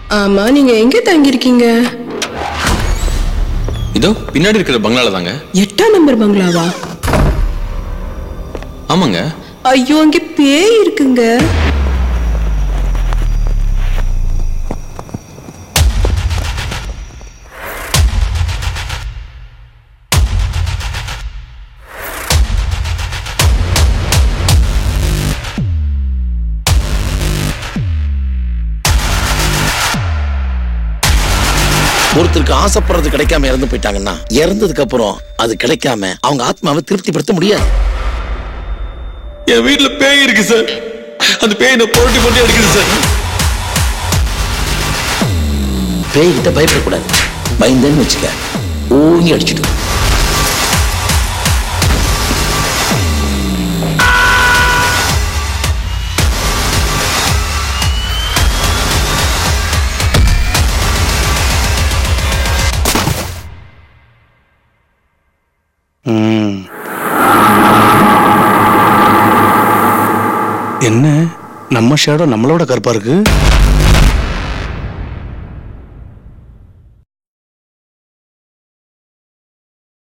ஆமா நீங்க எங்க தங்கியிருக்கீங்க இதோ பின்னாடி இருக்கிற பங்களால தாங்க எட்டாம் நம்பர் பங்களாவா ஆமாங்க ஐயோ அங்க பேய் இருக்குங்க ஒருத்தருக்கு ஆசைப்படுறது கிடைக்காம இறந்து போயிட்டாங்கன்னா இறந்ததுக்கு அப்புறம் அது கிடைக்காம அவங்க ஆத்மாவை திருப்திப்படுத்த முடியாது என் வீட்டுல பேய் இருக்கு சார் அந்த பேய் என்ன புரட்டி புரட்டி அடிக்குது சார் பேய்கிட்ட பயப்படக்கூடாது பயந்தேன்னு வச்சுக்க ஓங்கி அடிச்சிடும் என்ன நம்ம ஷேடோ நம்மளோட கருப்பா இருக்கு